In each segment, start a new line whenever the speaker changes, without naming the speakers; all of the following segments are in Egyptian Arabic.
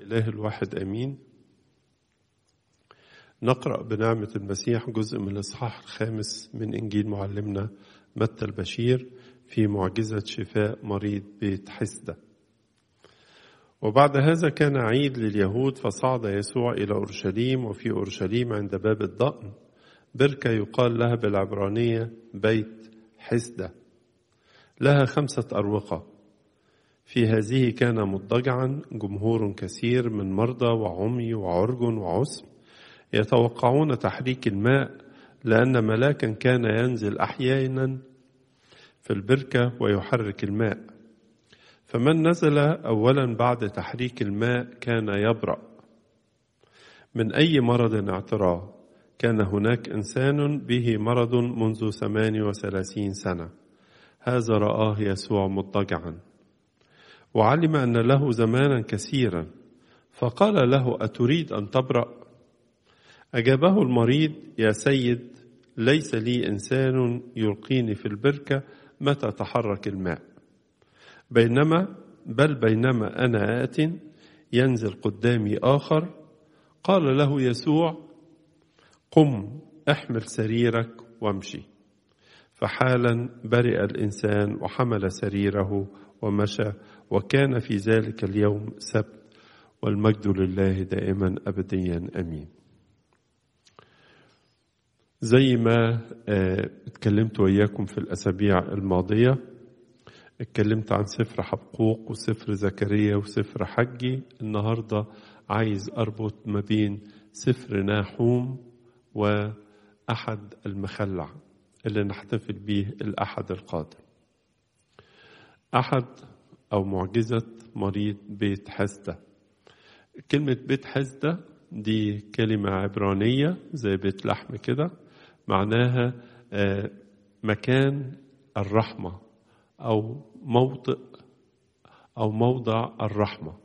الإله الواحد أمين نقرأ بنعمة المسيح جزء من الإصحاح الخامس من إنجيل معلمنا متى البشير في معجزة شفاء مريض بيت حسدة وبعد هذا كان عيد لليهود فصعد يسوع إلى أورشليم وفي أورشليم عند باب الضأن بركة يقال لها بالعبرانية بيت حسدة لها خمسة أروقة في هذه كان مضطجعا جمهور كثير من مرضى وعمي وعرج وعسم يتوقعون تحريك الماء لأن ملاكا كان ينزل أحيانا في البركة ويحرك الماء فمن نزل أولا بعد تحريك الماء كان يبرأ من أي مرض اعتراه كان هناك إنسان به مرض منذ ثمان وثلاثين سنة هذا رآه يسوع مضطجعا وعلم أن له زمانا كثيرا فقال له أتريد أن تبرأ أجابه المريض يا سيد ليس لي إنسان يلقيني في البركة متى تحرك الماء بينما بل بينما أنا آت ينزل قدامي آخر قال له يسوع قم احمل سريرك وامشي فحالا برئ الإنسان وحمل سريره ومشى وكان في ذلك اليوم سبت والمجد لله دائما أبديا أمين زي ما اتكلمت وياكم في الأسابيع الماضية اتكلمت عن سفر حبقوق وسفر زكريا وسفر حجي النهاردة عايز أربط ما بين سفر ناحوم وأحد المخلع اللي نحتفل به الأحد القادم أحد أو معجزة مريض بيت حسدة كلمة بيت حسدة دي كلمة عبرانية زي بيت لحم كده معناها مكان الرحمة أو موطئ أو موضع الرحمة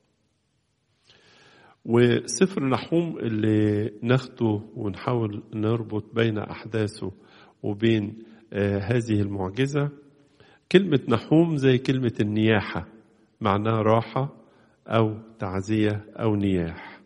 وسفر نحوم اللي ناخده ونحاول نربط بين أحداثه وبين هذه المعجزة كلمة نحوم زي كلمة النياحة معناها راحة أو تعزية أو نياح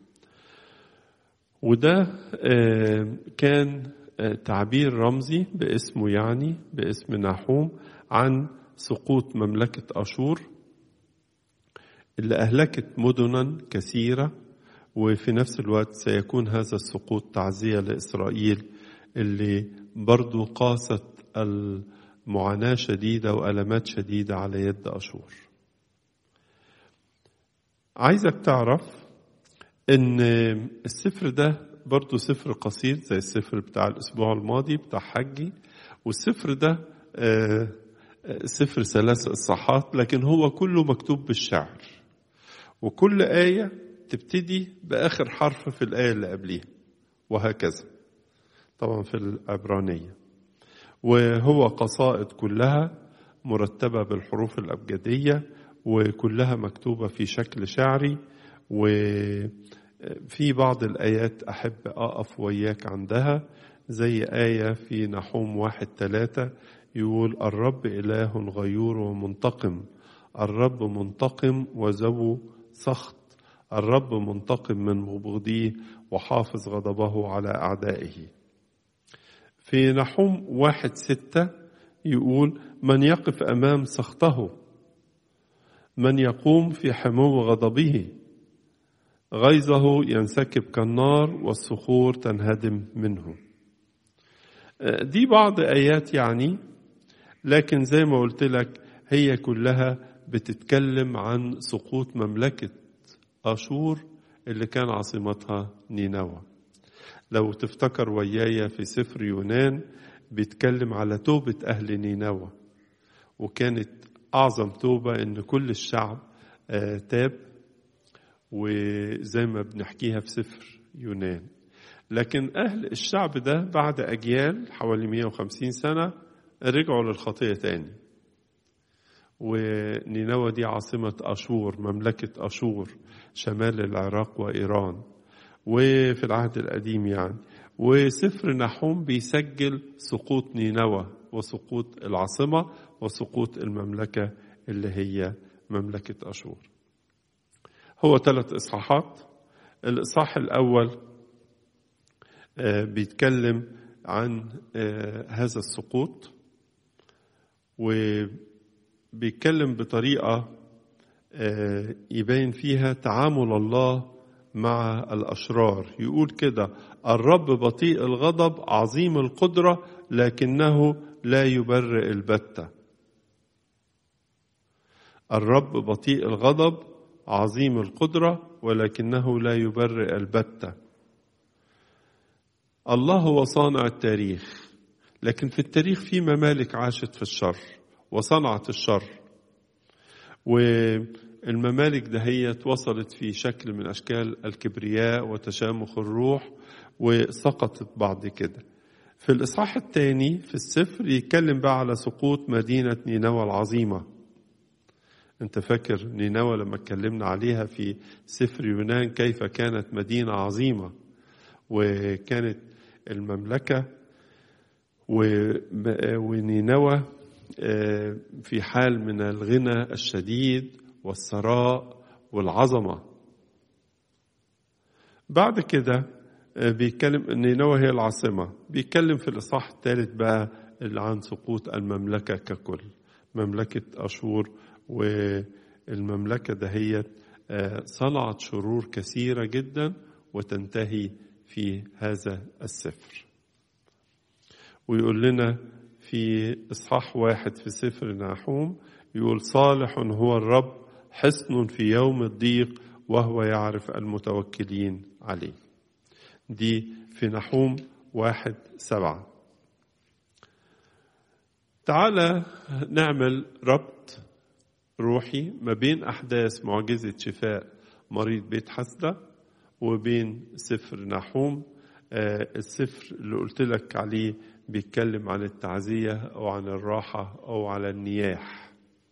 وده كان تعبير رمزي باسمه يعني باسم نحوم عن سقوط مملكة أشور اللي أهلكت مدنا كثيرة وفي نفس الوقت سيكون هذا السقوط تعزية لإسرائيل اللي برضو قاست المعاناة شديدة وألمات شديدة على يد أشور عايزك تعرف ان السفر ده برضو سفر قصير زي السفر بتاع الأسبوع الماضي بتاع حجي والسفر ده سفر ثلاث إصحاحات لكن هو كله مكتوب بالشعر وكل آية تبتدي بآخر حرف في الآية اللي قبليها وهكذا طبعا في العبرانية وهو قصائد كلها مرتبة بالحروف الأبجدية وكلها مكتوبة في شكل شعري وفي بعض الآيات أحب أقف وياك عندها زي آية في نحوم واحد ثلاثة يقول الرب إله غيور ومنتقم الرب منتقم وذو سخط الرب منتقم من مبغضيه وحافظ غضبه على أعدائه في نحوم واحد ستة يقول من يقف أمام سخطه من يقوم في حمو غضبه غيظه ينسكب كالنار والصخور تنهدم منه دي بعض آيات يعني لكن زي ما قلت لك هي كلها بتتكلم عن سقوط مملكة أشور اللي كان عاصمتها نينوى لو تفتكر ويايا في سفر يونان بيتكلم على توبة أهل نينوى وكانت أعظم توبة إن كل الشعب تاب وزي ما بنحكيها في سفر يونان لكن أهل الشعب ده بعد أجيال حوالي 150 سنة رجعوا للخطية تاني ونينوى دي عاصمة أشور مملكة أشور شمال العراق وإيران وفي العهد القديم يعني وسفر نحوم بيسجل سقوط نينوى وسقوط العاصمة وسقوط المملكة اللي هي مملكة أشور هو ثلاث إصحاحات الإصحاح الأول بيتكلم عن هذا السقوط وبيتكلم بطريقة يبين فيها تعامل الله مع الأشرار يقول كده الرب بطيء الغضب عظيم القدرة لكنه لا يبرئ البتة الرب بطيء الغضب عظيم القدرة ولكنه لا يبرئ البتة الله هو صانع التاريخ لكن في التاريخ في ممالك عاشت في الشر وصنعت الشر والممالك دهيت وصلت في شكل من أشكال الكبرياء وتشامخ الروح وسقطت بعد كده في الإصحاح الثاني في السفر يتكلم بقى على سقوط مدينة نينوى العظيمة انت فاكر نينوى لما اتكلمنا عليها في سفر يونان كيف كانت مدينة عظيمة وكانت المملكة ونينوى في حال من الغنى الشديد والثراء والعظمة بعد كده بيتكلم ان نينوى هي العاصمة بيتكلم في الإصحاح الثالث بقى اللي عن سقوط المملكة ككل مملكة أشور والمملكة دهيت صنعت شرور كثيرة جدا وتنتهي في هذا السفر ويقول لنا في إصحاح واحد في سفر ناحوم يقول صالح هو الرب حصن في يوم الضيق وهو يعرف المتوكلين عليه دي في نحوم واحد سبعة تعالى نعمل ربط روحي ما بين أحداث معجزة شفاء مريض بيت حسدة وبين سفر نحوم آه السفر اللي قلت لك عليه بيتكلم عن التعزية أو عن الراحة أو على النياح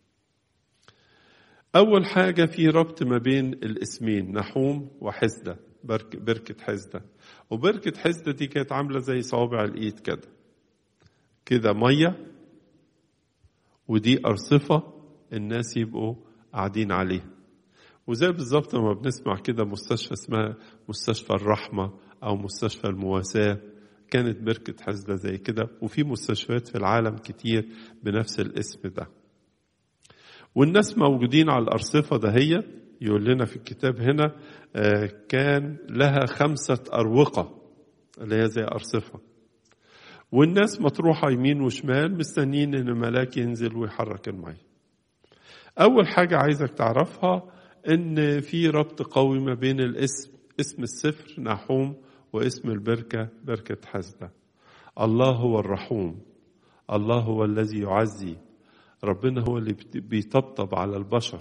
أول حاجة في ربط ما بين الاسمين نحوم وحسدة بركة حسدة وبركة حسدة دي كانت عاملة زي صوابع الإيد كده كده مية ودي أرصفة الناس يبقوا قاعدين عليها وزي بالظبط لما بنسمع كده مستشفى اسمها مستشفى الرحمة أو مستشفى المواساة كانت بركة حسدة زي كده وفي مستشفيات في العالم كتير بنفس الاسم ده والناس موجودين على الأرصفة دهيت يقول لنا في الكتاب هنا كان لها خمسة أروقة اللي هي زي أرصفة والناس مطروحة يمين وشمال مستنيين إن ملاك ينزل ويحرك المية أول حاجة عايزك تعرفها إن في ربط قوي ما بين الاسم اسم السفر نحوم واسم البركة بركة حسدة الله هو الرحوم الله هو الذي يعزي ربنا هو اللي بيطبطب على البشر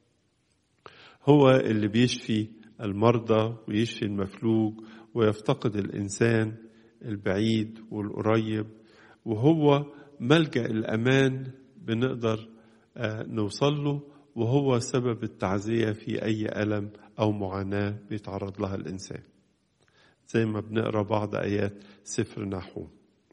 هو اللي بيشفي المرضى ويشفي المفلوج ويفتقد الإنسان البعيد والقريب وهو ملجأ الأمان بنقدر نوصل له وهو سبب التعزية في أي ألم أو معاناة بيتعرض لها الإنسان زي ما بنقرا بعض آيات سفر نحوم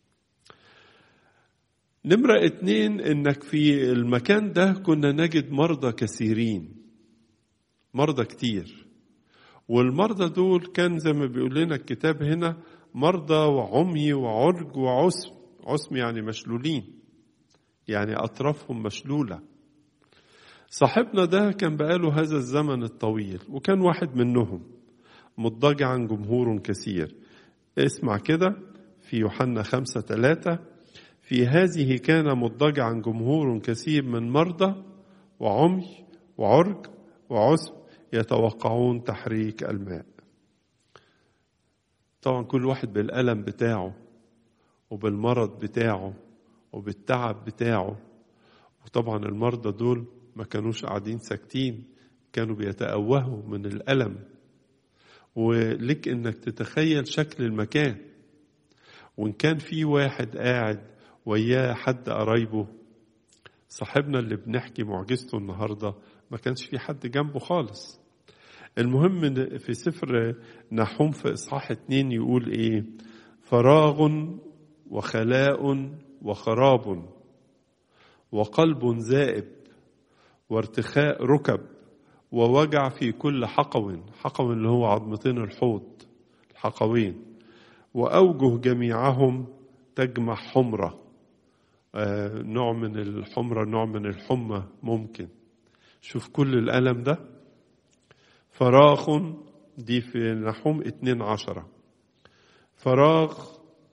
نمرة اتنين انك في المكان ده كنا نجد مرضى كثيرين مرضى كتير والمرضى دول كان زي ما بيقول لنا الكتاب هنا مرضى وعمي وعرج وعسم عسم يعني مشلولين يعني أطرافهم مشلولة صاحبنا ده كان بقاله هذا الزمن الطويل وكان واحد منهم مضجعا جمهور كثير اسمع كده في يوحنا خمسة ثلاثة في هذه كان مضجعا جمهور كثير من مرضى وعمي وعرج وعسم يتوقعون تحريك الماء طبعا كل واحد بالألم بتاعه وبالمرض بتاعه وبالتعب بتاعه وطبعا المرضى دول ما كانوش قاعدين ساكتين كانوا بيتأوهوا من الألم ولك انك تتخيل شكل المكان وان كان في واحد قاعد وياه حد قرايبه صاحبنا اللي بنحكي معجزته النهارده ما كانش في حد جنبه خالص المهم في سفر نحوم في اصحاح اتنين يقول ايه فراغ وخلاء وخراب وقلب زائب وارتخاء ركب ووجع في كل حقو حقو اللي هو عظمتين الحوض الحقوين وأوجه جميعهم تجمع حمرة آه نوع من الحمرة نوع من الحمى ممكن شوف كل الألم ده فراخ دي في نحوم اتنين عشرة فراغ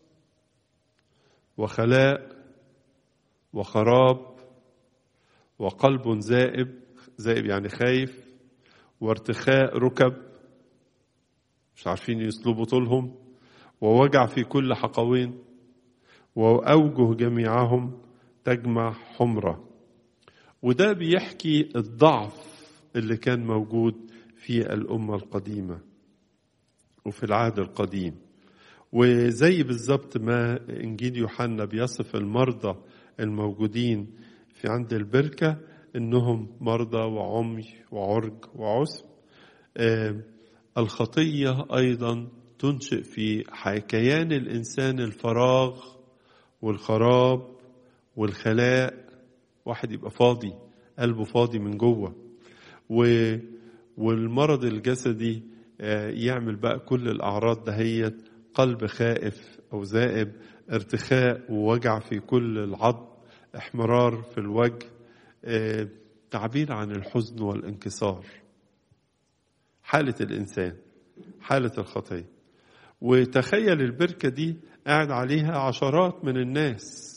وخلاء وخراب وقلب زائب زائب يعني خايف وارتخاء ركب مش عارفين يسلبوا طولهم ووجع في كل حقوين وأوجه جميعهم تجمع حمرة وده بيحكي الضعف اللي كان موجود في الأمة القديمة وفي العهد القديم وزي بالظبط ما إنجيل يوحنا بيصف المرضى الموجودين في عند البركة إنهم مرضى وعمي وعرج وعسم آه الخطية أيضا تنشئ في كيان الإنسان الفراغ والخراب والخلاء واحد يبقى فاضي قلبه فاضي من جوه و والمرض الجسدي يعمل بقى كل الأعراض دهيت قلب خائف أو ذائب ارتخاء ووجع في كل العظم احمرار في الوجه تعبير عن الحزن والانكسار حالة الإنسان حالة الخطية وتخيل البركة دي قاعد عليها عشرات من الناس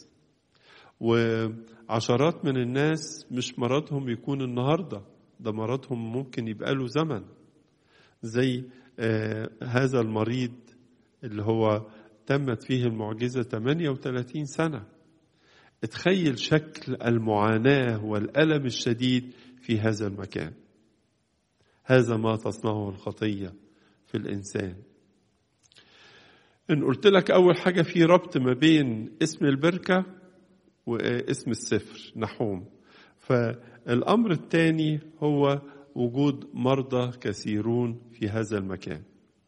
وعشرات من الناس مش مرضهم يكون النهارده ده مرضهم ممكن يبقى له زمن زي آه هذا المريض اللي هو تمت فيه المعجزة 38 سنة اتخيل شكل المعاناة والألم الشديد في هذا المكان هذا ما تصنعه الخطية في الإنسان إن قلت لك أول حاجة في ربط ما بين اسم البركة واسم السفر نحوم فالأمر الثاني هو وجود مرضى كثيرون في هذا المكان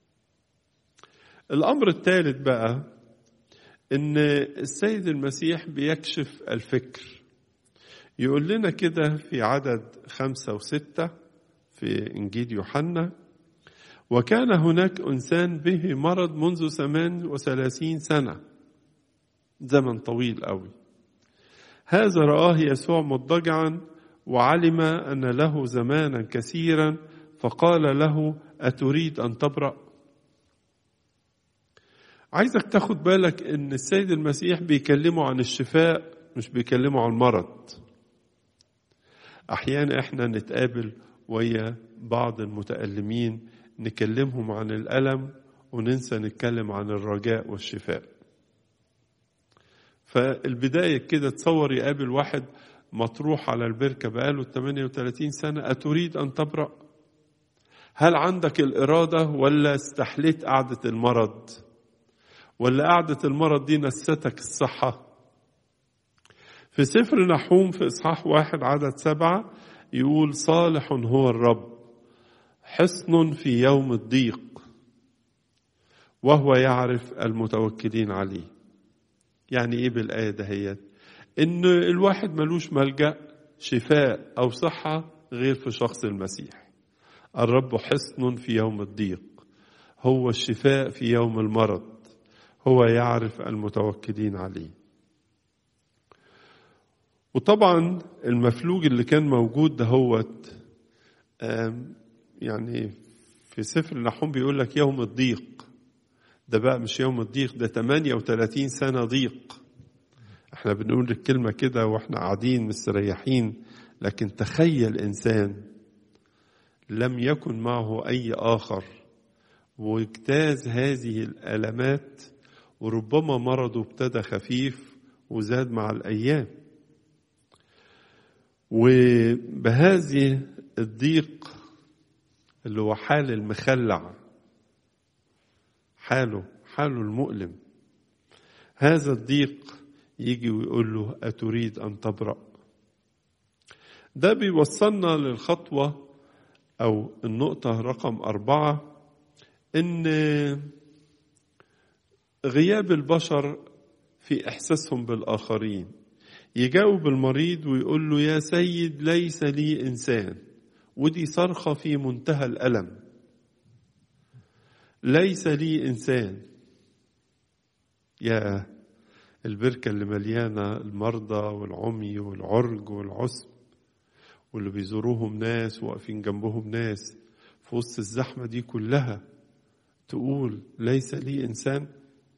الأمر الثالث بقى إن السيد المسيح بيكشف الفكر يقول لنا كده في عدد خمسة وستة في إنجيل يوحنا وكان هناك إنسان به مرض منذ ثمان وثلاثين سنة زمن طويل قوي هذا رآه يسوع مضجعا وعلم أن له زمانا كثيرا فقال له أتريد أن تبرأ عايزك تاخد بالك ان السيد المسيح بيكلمه عن الشفاء مش بيكلمه عن المرض احيانا احنا نتقابل ويا بعض المتألمين نكلمهم عن الألم وننسى نتكلم عن الرجاء والشفاء فالبداية كده تصور يقابل واحد مطروح على البركة بقاله 38 سنة أتريد أن تبرأ هل عندك الإرادة ولا استحليت قعدة المرض ولا قعدة المرض دي نستك الصحة في سفر نحوم في إصحاح واحد عدد سبعة يقول صالح هو الرب حصن في يوم الضيق وهو يعرف المتوكلين عليه يعني ايه بالآية دهيت ان الواحد ملوش ملجأ شفاء او صحة غير في شخص المسيح الرب حصن في يوم الضيق هو الشفاء في يوم المرض هو يعرف المتوكلين عليه وطبعا المفلوج اللي كان موجود دهوت يعني في سفر نحوم بيقول لك يوم الضيق ده بقى مش يوم الضيق ده 38 سنة ضيق احنا بنقول الكلمة كده واحنا قاعدين مستريحين لكن تخيل انسان لم يكن معه اي اخر واجتاز هذه الالمات وربما مرضه ابتدى خفيف وزاد مع الايام وبهذه الضيق اللي هو حال المخلع حاله حاله المؤلم هذا الضيق يجي ويقول له أتريد أن تبرأ ده بيوصلنا للخطوة أو النقطة رقم أربعة إن غياب البشر في إحساسهم بالآخرين يجاوب المريض ويقول له يا سيد ليس لي إنسان ودي صرخة في منتهى الألم ليس لي إنسان يا البركة اللي مليانة المرضى والعمي والعرج والعسب واللي بيزوروهم ناس واقفين جنبهم ناس في وسط الزحمة دي كلها تقول ليس لي إنسان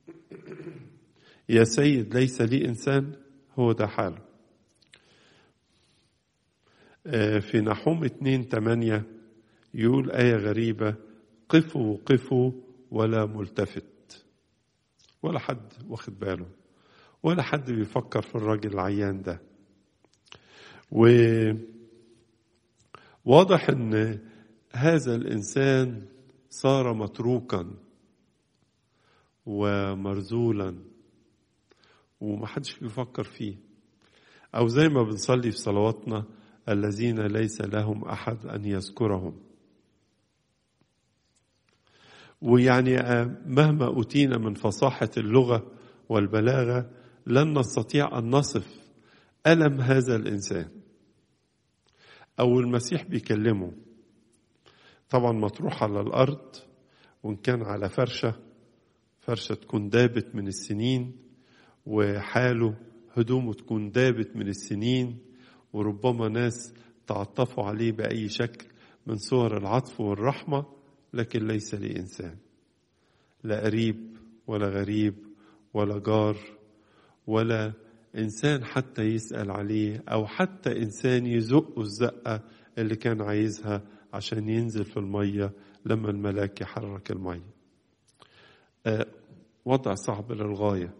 يا سيد ليس لي إنسان هو ده حاله في نحوم اتنين تمانية يقول آية غريبة قفوا قفوا ولا ملتفت ولا حد واخد باله ولا حد بيفكر في الراجل العيان ده وواضح ان هذا الانسان صار متروكا ومرزولا ومحدش بيفكر فيه او زي ما بنصلي في صلواتنا الذين ليس لهم احد ان يذكرهم ويعني مهما اوتينا من فصاحه اللغه والبلاغه لن نستطيع ان نصف الم هذا الانسان او المسيح بيكلمه طبعا مطروح على الارض وان كان على فرشه فرشه تكون دابت من السنين وحاله هدومه تكون دابت من السنين وربما ناس تعطفوا عليه باي شكل من صور العطف والرحمه لكن ليس لإنسان لا قريب ولا غريب ولا جار ولا إنسان حتى يسأل عليه أو حتى إنسان يزقه الزقة اللي كان عايزها عشان ينزل في المية لما الملاك يحرك المية أه وضع صعب للغاية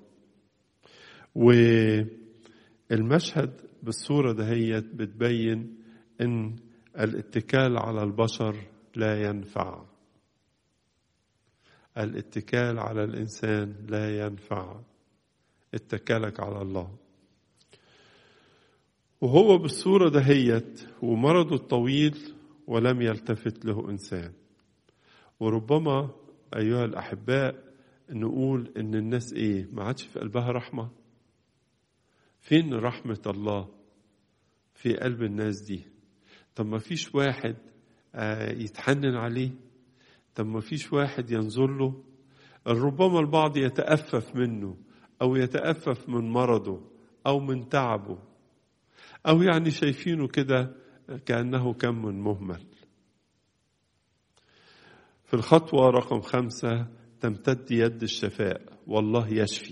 والمشهد بالصورة دهيت بتبين إن الاتكال على البشر لا ينفع الاتكال على الانسان لا ينفع اتكالك على الله وهو بالصوره دهيت ومرضه الطويل ولم يلتفت له انسان وربما ايها الاحباء نقول ان الناس ايه ما عادش في قلبها رحمه فين رحمه الله في قلب الناس دي طب ما فيش واحد يتحنن عليه طب ما فيش واحد ينظر له ربما البعض يتأفف منه أو يتأفف من مرضه أو من تعبه أو يعني شايفينه كده كأنه كم من مهمل في الخطوة رقم خمسة تمتد يد الشفاء والله يشفي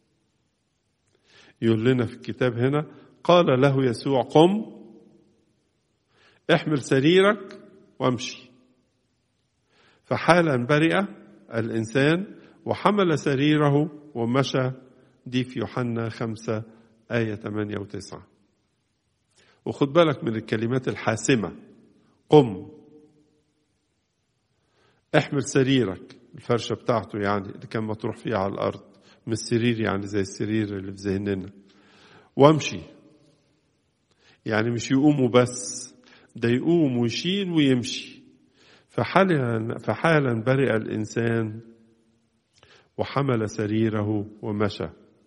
يقول لنا في الكتاب هنا قال له يسوع قم احمل سريرك وامشي فحالا برئ الإنسان وحمل سريره ومشى دي في يوحنا خمسة آية 8 و9 وخد بالك من الكلمات الحاسمة قم احمل سريرك الفرشة بتاعته يعني اللي كان مطروح فيها على الأرض مش السرير يعني زي السرير اللي في ذهننا وامشي يعني مش يقوموا بس ده يقوم ويشيل ويمشي فحالا فحالا برئ الإنسان وحمل سريره ومشى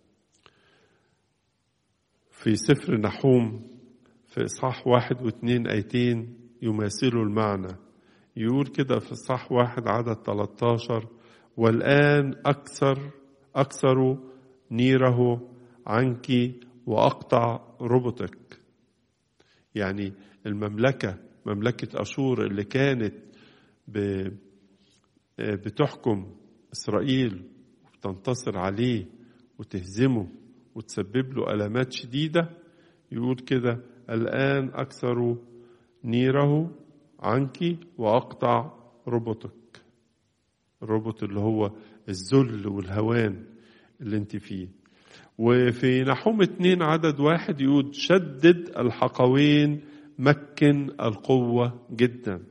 في سفر نحوم في إصحاح واحد واثنين آيتين يماثلوا المعنى يقول كده في إصحاح واحد عدد 13 والآن أكثر أكثر نيره عنك وأقطع ربطك يعني المملكة مملكة أشور اللي كانت بتحكم إسرائيل وتنتصر عليه وتهزمه وتسبب له ألمات شديدة يقول كده الآن أكثر نيره عنك وأقطع ربطك الربط اللي هو الذل والهوان اللي انت فيه وفي نحوم اتنين عدد واحد يقول شدد الحقوين مكن القوة جدا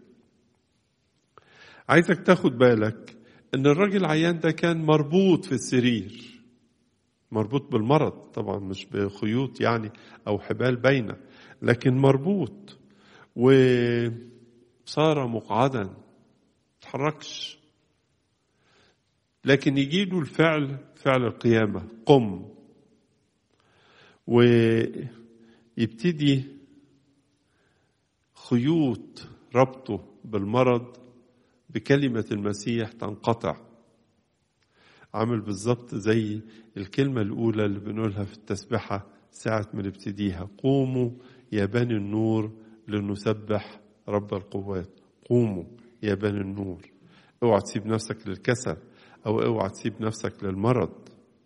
عايزك تاخد بالك ان الراجل العيان ده كان مربوط في السرير مربوط بالمرض طبعا مش بخيوط يعني او حبال باينه لكن مربوط وصار مقعدا تحركش لكن يجي له الفعل فعل القيامه قم ويبتدي خيوط ربطه بالمرض بكلمة المسيح تنقطع عامل بالظبط زي الكلمة الأولى اللي بنقولها في التسبحة ساعة ما نبتديها قوموا يا بني النور لنسبح رب القوات قوموا يا بني النور اوعى تسيب نفسك للكسل او اوعى تسيب نفسك للمرض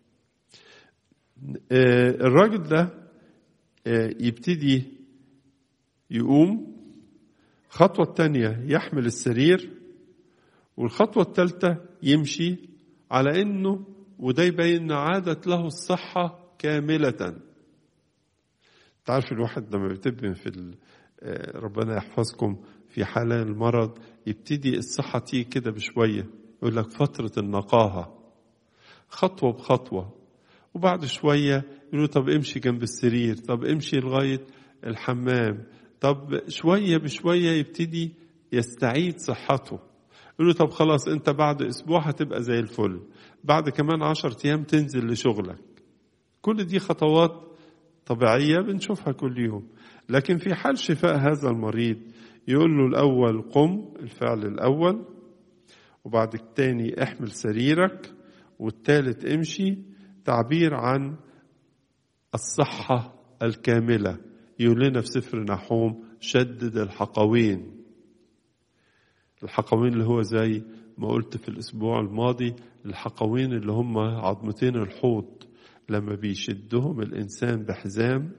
الراجل ده يبتدي يقوم الخطوة الثانية يحمل السرير والخطوة الثالثة يمشي على انه وده يبين ان عادت له الصحة كاملة تعرف الواحد لما بيتبن في ربنا يحفظكم في حالة المرض يبتدي الصحة تيجي كده بشوية يقول لك فترة النقاهة خطوة بخطوة وبعد شوية يقولوا طب امشي جنب السرير طب امشي لغاية الحمام طب شوية بشوية يبتدي يستعيد صحته يقولوا طب خلاص انت بعد اسبوع هتبقى زي الفل بعد كمان عشر ايام تنزل لشغلك كل دي خطوات طبيعية بنشوفها كل يوم لكن في حال شفاء هذا المريض يقول له الأول قم الفعل الأول وبعد التاني احمل سريرك والتالت امشي تعبير عن الصحة الكاملة يقول لنا في سفر نحوم شدد الحقوين الحقوين اللي هو زي ما قلت في الأسبوع الماضي الحقوين اللي هم عظمتين الحوض لما بيشدهم الإنسان بحزام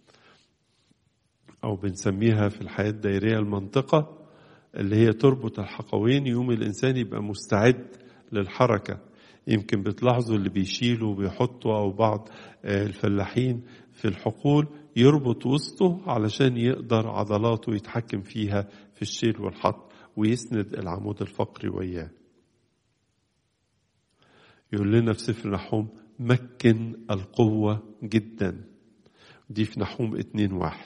أو بنسميها في الحياة الدائرية المنطقة اللي هي تربط الحقوين يوم الإنسان يبقى مستعد للحركة يمكن بتلاحظوا اللي بيشيلوا وبيحطوا أو بعض الفلاحين في الحقول يربط وسطه علشان يقدر عضلاته يتحكم فيها في الشيل والحط ويسند العمود الفقري وياه يقول لنا في سفر نحوم مكن القوة جدا دي في نحوم اتنين واحد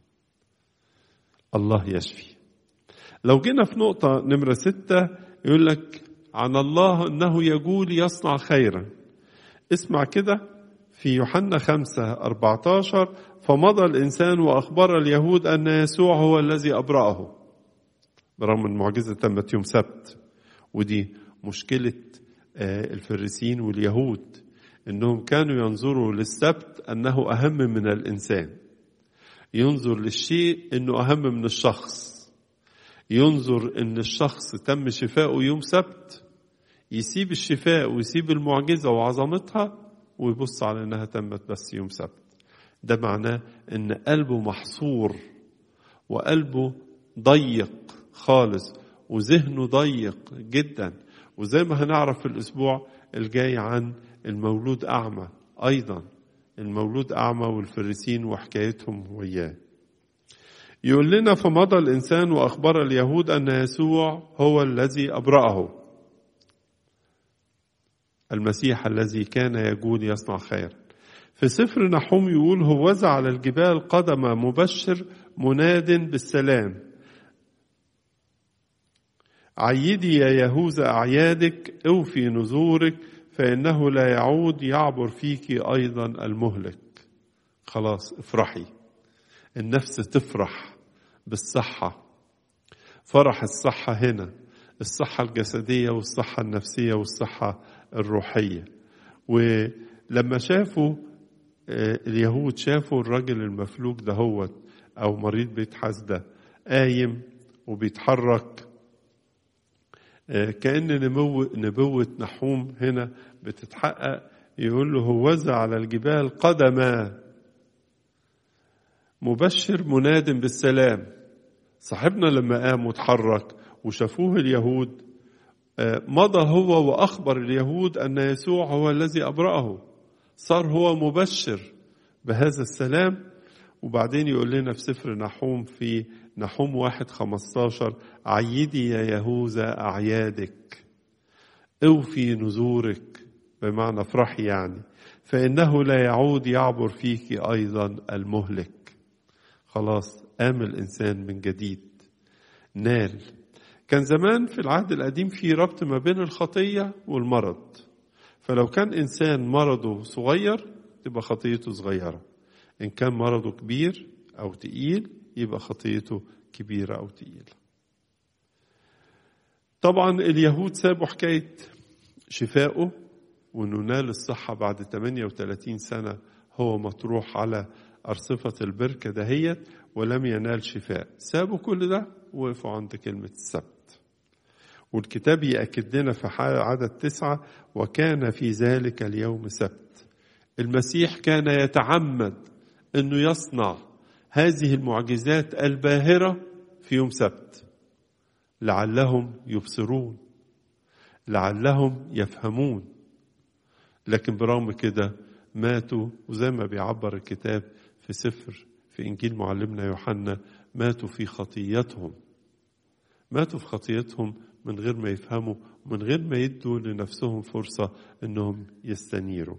الله يشفي لو جينا في نقطة نمرة ستة يقول لك عن الله أنه يقول يصنع خيرا اسمع كده في يوحنا خمسة أربعة عشر فمضى الإنسان وأخبر اليهود أن يسوع هو الذي أبرأه برغم المعجزة تمت يوم سبت ودي مشكلة الفريسين واليهود انهم كانوا ينظروا للسبت انه اهم من الانسان ينظر للشيء انه اهم من الشخص ينظر ان الشخص تم شفاؤه يوم سبت يسيب الشفاء ويسيب المعجزة وعظمتها ويبص على انها تمت بس يوم سبت ده معناه ان قلبه محصور وقلبه ضيق خالص وذهنه ضيق جدا وزي ما هنعرف في الاسبوع الجاي عن المولود اعمى ايضا المولود اعمى والفريسين وحكايتهم وياه يقول لنا فمضى الانسان واخبر اليهود ان يسوع هو الذي ابراه المسيح الذي كان يقول يصنع خير في سفر نحوم يقول هوذا على الجبال قدم مبشر مناد بالسلام عيدي يا يهوذا أعيادك أوفي نذورك فإنه لا يعود يعبر فيك أيضا المهلك خلاص افرحي النفس تفرح بالصحة فرح الصحة هنا الصحة الجسدية والصحة النفسية والصحة الروحية ولما شافوا اليهود شافوا الرجل المفلوج دهوت أو مريض بيت حسدة قايم وبيتحرك كأن نمو نبوة نحوم هنا بتتحقق يقول له هوذا على الجبال قدما مبشر مناد بالسلام صاحبنا لما قام وتحرك وشافوه اليهود مضى هو وأخبر اليهود أن يسوع هو الذي أبرأه صار هو مبشر بهذا السلام وبعدين يقول لنا في سفر نحوم في نحوم واحد خمستاشر عيدي يا يهوذا أعيادك اوفي نذورك بمعنى افرحي يعني فإنه لا يعود يعبر فيك أيضا المهلك خلاص قام الإنسان من جديد نال كان زمان في العهد القديم في ربط ما بين الخطية والمرض فلو كان إنسان مرضه صغير تبقى خطيته صغيرة إن كان مرضه كبير أو تقيل يبقى خطيته كبيرة أو تقيلة طبعا اليهود سابوا حكاية شفائه وانه نال الصحة بعد 38 سنة هو مطروح على أرصفة البركة دهيت ولم ينال شفاء سابوا كل ده ووقفوا عند كلمة السبت والكتاب يأكد لنا في عدد تسعة وكان في ذلك اليوم سبت المسيح كان يتعمد أنه يصنع هذه المعجزات الباهرة في يوم سبت لعلهم يبصرون لعلهم يفهمون لكن برغم كده ماتوا وزي ما بيعبر الكتاب في سفر في انجيل معلمنا يوحنا ماتوا في خطيتهم ماتوا في خطيتهم من غير ما يفهموا من غير ما يدوا لنفسهم فرصه انهم يستنيروا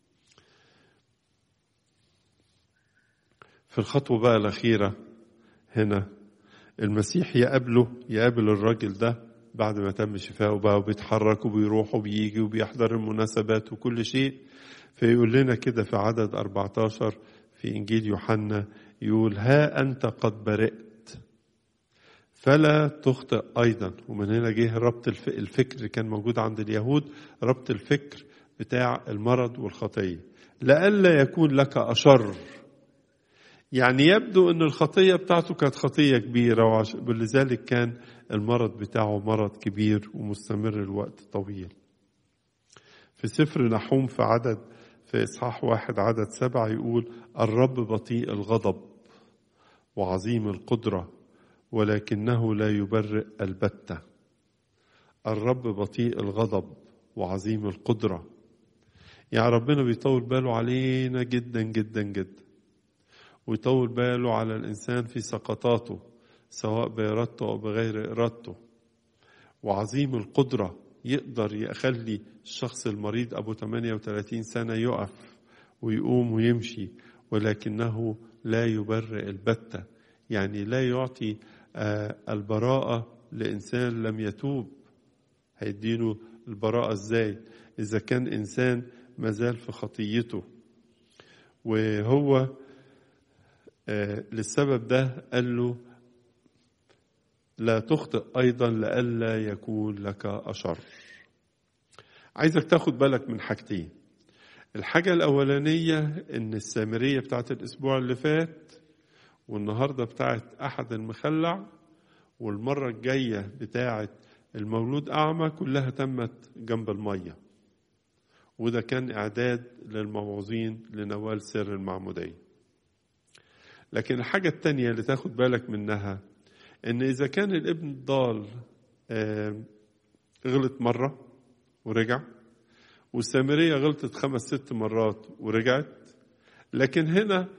في الخطوه بقى الاخيره هنا المسيح يقابله يقابل الراجل ده بعد ما تم شفاؤه بقى وبيتحرك وبيروح وبيجي وبيحضر المناسبات وكل شيء فيقول لنا كده في عدد 14 في إنجيل يوحنا يقول ها أنت قد برئت فلا تخطئ أيضا ومن هنا جه ربط الفكر اللي كان موجود عند اليهود ربط الفكر بتاع المرض والخطية لئلا يكون لك أشر يعني يبدو أن الخطية بتاعته كانت خطية كبيرة ولذلك كان المرض بتاعه مرض كبير ومستمر الوقت طويل في سفر نحوم في عدد في إصحاح واحد عدد سبعة يقول الرب بطيء الغضب وعظيم القدرة ولكنه لا يبرئ البتة الرب بطيء الغضب وعظيم القدرة يعني ربنا بيطول باله علينا جدا جدا جدا ويطول باله على الإنسان في سقطاته سواء بإرادته أو بغير إرادته وعظيم القدرة يقدر يخلي الشخص المريض أبو 38 سنة يقف ويقوم ويمشي ولكنه لا يبرئ البتة يعني لا يعطي البراءة لإنسان لم يتوب هيديله البراءة ازاي إذا كان إنسان مازال في خطيته وهو للسبب ده قال له لا تخطئ أيضا لئلا يكون لك أشر عايزك تاخد بالك من حاجتين الحاجة الأولانية إن السامرية بتاعت الأسبوع اللي فات والنهاردة بتاعت أحد المخلع والمرة الجاية بتاعت المولود أعمى كلها تمت جنب المية وده كان إعداد للموعوظين لنوال سر المعمودية لكن الحاجة التانية اللي تاخد بالك منها ان اذا كان الابن الضال غلط مره ورجع والسامريه غلطت خمس ست مرات ورجعت لكن هنا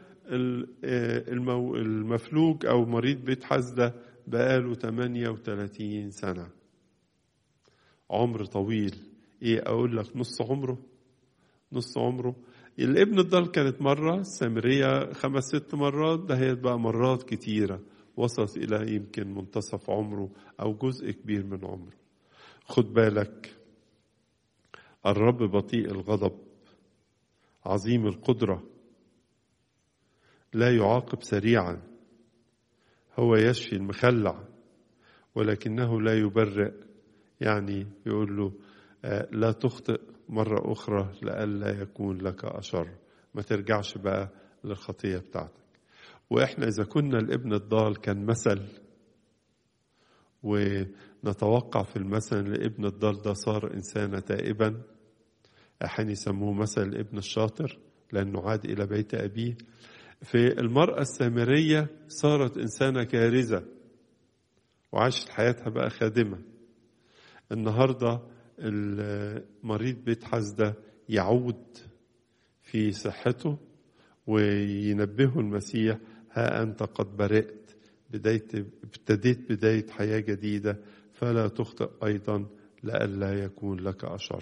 المفلوج او مريض بيت حزده بقاله 38 سنه عمر طويل ايه اقول لك نص عمره نص عمره الابن الضال كانت مره السامريه خمس ست مرات ده هي بقى مرات كتيره وصلت إلى يمكن منتصف عمره أو جزء كبير من عمره خد بالك الرب بطيء الغضب عظيم القدرة لا يعاقب سريعا هو يشفي المخلع ولكنه لا يبرئ يعني يقول له لا تخطئ مرة أخرى لئلا يكون لك أشر ما ترجعش بقى للخطية بتاعتك واحنا اذا كنا الابن الضال كان مثل ونتوقع في المثل الابن الضال ده صار انسانا تائبا احيانا يسموه مثل الابن الشاطر لانه عاد الى بيت ابيه في المراه السامريه صارت انسانه كارزه وعاشت حياتها بقى خادمه النهارده المريض بيت حزده يعود في صحته وينبهه المسيح ها أنت قد برئت بداية ابتديت بداية حياة جديدة فلا تخطئ أيضا لئلا يكون لك أشر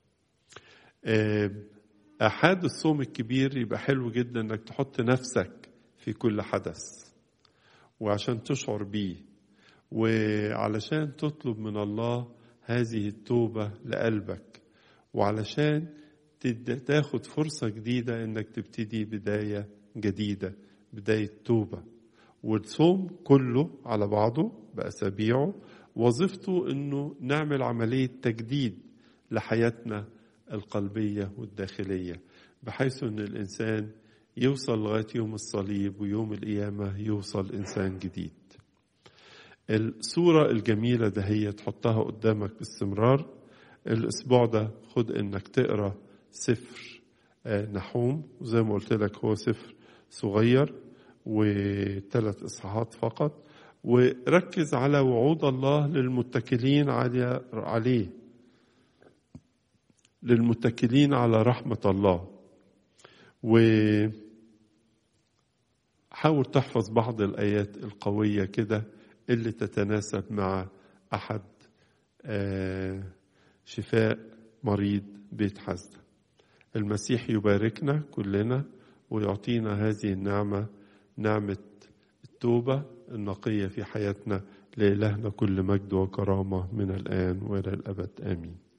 أحد الصوم الكبير يبقى حلو جدا أنك تحط نفسك في كل حدث وعشان تشعر بيه وعلشان تطلب من الله هذه التوبة لقلبك وعلشان تاخد فرصة جديدة انك تبتدي بداية جديدة بداية توبة والصوم كله على بعضه بأسابيعه وظيفته انه نعمل عمليه تجديد لحياتنا القلبيه والداخليه بحيث ان الانسان يوصل لغايه يوم الصليب ويوم القيامه يوصل انسان جديد الصوره الجميله ده هي تحطها قدامك باستمرار الاسبوع ده خد انك تقرا سفر نحوم وزي ما قلت لك هو سفر صغير وثلاث اصحاحات فقط وركز على وعود الله للمتكلين عليه للمتكلين على رحمة الله وحاول تحفظ بعض الآيات القوية كده اللي تتناسب مع أحد شفاء مريض بيت حزدة المسيح يباركنا كلنا ويعطينا هذه النعمة نعمة التوبة النقية في حياتنا لإلهنا كل مجد وكرامة من الآن وإلى الأبد آمين